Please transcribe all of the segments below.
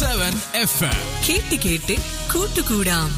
seven F M കേട്ട് കേട്ട് കൂട്ടുകൂടാം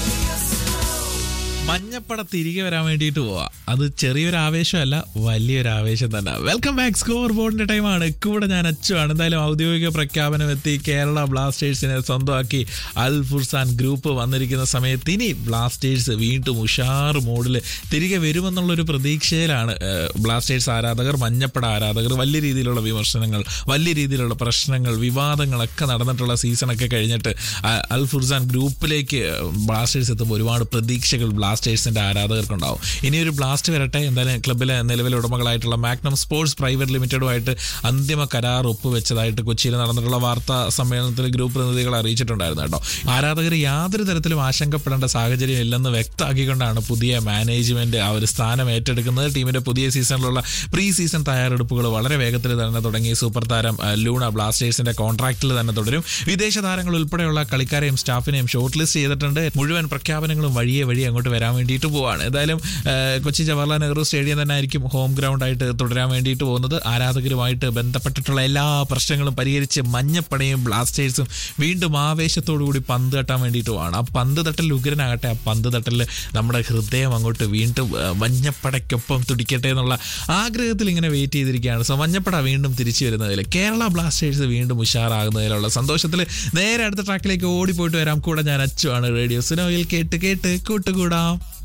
മഞ്ഞപ്പട തിരികെ വരാൻ വേണ്ടിയിട്ട് പോവാ അത് ചെറിയൊരു ആവേശമല്ല വലിയൊരു ആവേശം തന്നെ വെൽക്കം ബാക്ക് സ്കോർ ബോർഡിന്റെ ടൈമാണ് കൂടെ ഞാൻ അച്ചുവാണ് എന്തായാലും ഔദ്യോഗിക പ്രഖ്യാപനം എത്തി കേരള ബ്ലാസ്റ്റേഴ്സിനെ സ്വന്തമാക്കി അൽ ഫുർസാൻ ഗ്രൂപ്പ് വന്നിരിക്കുന്ന സമയത്ത് ഇനി ബ്ലാസ്റ്റേഴ്സ് വീണ്ടും ഉഷാർ മോഡിൽ തിരികെ വരുമെന്നുള്ളൊരു പ്രതീക്ഷയിലാണ് ഏഹ്, ബ്ലാസ്റ്റേഴ്സ് ആരാധകർ മഞ്ഞപ്പട ആരാധകർ വലിയ രീതിയിലുള്ള വിമർശനങ്ങൾ വലിയ രീതിയിലുള്ള പ്രശ്നങ്ങൾ വിവാദങ്ങളൊക്കെ നടന്നിട്ടുള്ള സീസണൊക്കെ കഴിഞ്ഞിട്ട് ആ, അൽ ഫുർസാൻ ഗ്രൂപ്പിലേക്ക് ബ്ലാസ്റ്റേഴ്സ് എത്തുമ്പോൾ ഒരുപാട് പ്രതീക്ഷകൾ ബ്ലാസ്റ്റേഴ്സിന്റെ ആരാധകർക്കുണ്ടാവും ഇനി ഒരു ബ്ലാസ്റ്റ് വരട്ടെ എന്തായാലും ക്ലബിലെ നിലവിലെ ഉടമകളായിട്ടുള്ള മാഗ്നം സ്പോർട്സ് പ്രൈവറ്റ് ലിമിറ്റഡുമായിട്ട് അന്തിമ കരാർ ഒപ്പുവെച്ചതായിട്ട് കൊച്ചിയിൽ നടന്നിട്ടുള്ള വാർത്താ സമ്മേളനത്തിൽ ഗ്രൂപ്പ് പ്രതിനിധികൾ അറിയിച്ചിട്ടുണ്ടായിരുന്നു കേട്ടോ ആരാധകർ യാതൊരു തരത്തിലും ആശങ്കപ്പെടേണ്ട സാഹചര്യം ഇല്ലെന്ന് വ്യക്തമാക്കിക്കൊണ്ടാണ് പുതിയ മാനേജ്മെന്റ് ആ ഒരു സ്ഥാനം ഏറ്റെടുക്കുന്നത് ടീമിന്റെ പുതിയ സീസണിലുള്ള പ്രീ സീസൺ തയ്യാറെടുപ്പുകൾ വളരെ വേഗത്തിൽ തന്നെ തുടങ്ങി സൂപ്പർ താരം ആ, ലൂണ ബ്ലാസ്റ്റേഴ്സിന്റെ കോൺട്രാക്റ്റിൽ തന്നെ തുടരും വിദേശ താരങ്ങൾ ഉൾപ്പെടെയുള്ള കളിക്കാരെയും സ്റ്റാഫിനെയും ഷോർട്ട് ലിസ്റ്റ് ചെയ്തിട്ടുണ്ട് മുഴുവൻ പ്രഖ്യാപനങ്ങളും വഴിയെ വഴി അങ്ങോട്ട് വരാൻ വേണ്ടിയിട്ട് പോവാണ് എന്തായാലും ആ, കൊച്ചി ജവഹർലാൽ നെഹ്റു സ്റ്റേഡിയം തന്നെ ആയിരിക്കും ഹോം ഗ്രൗണ്ട് ആയിട്ട് തുടരാൻ വേണ്ടിയിട്ട് പോകുന്നത് ആരാധകരുമായിട്ട് ബന്ധപ്പെട്ടിട്ടുള്ള എല്ലാ പ്രശ്നങ്ങളും പരിഹരിച്ച് മഞ്ഞപ്പടയും ബ്ലാസ്റ്റേഴ്സും വീണ്ടും ആവേശത്തോടു കൂടി പന്ത് തട്ടാൻ വേണ്ടിയിട്ട് പോവാണ് ആ പന്ത് തട്ടൽ ഉഗ്രനാകട്ടെ ആ പന്ത് തട്ടലിൽ നമ്മുടെ ഹൃദയം അങ്ങോട്ട് വീണ്ടും ആ, മഞ്ഞപ്പടയ്ക്കൊപ്പം തുടിക്കട്ടെ എന്നുള്ള ആഗ്രഹത്തിൽ ഇങ്ങനെ വെയിറ്റ് ചെയ്തിരിക്കുകയാണ് സോ മഞ്ഞപ്പട വീണ്ടും തിരിച്ചു വരുന്നതിൽ കേരള ബ്ലാസ്റ്റേഴ്സ് വീണ്ടും ഉഷാറാകുന്നതിലുള്ള സന്തോഷത്തിൽ നേരെ അടുത്ത ട്രാക്കിലേക്ക് ഓടിപ്പോയിട്ട് വരാം കൂടെ ഞാൻ അച്ചുവാണ് റേഡിയോ സുനോയിൽ കേട്ട് കേട്ട് കൂട്ടുകൂടാം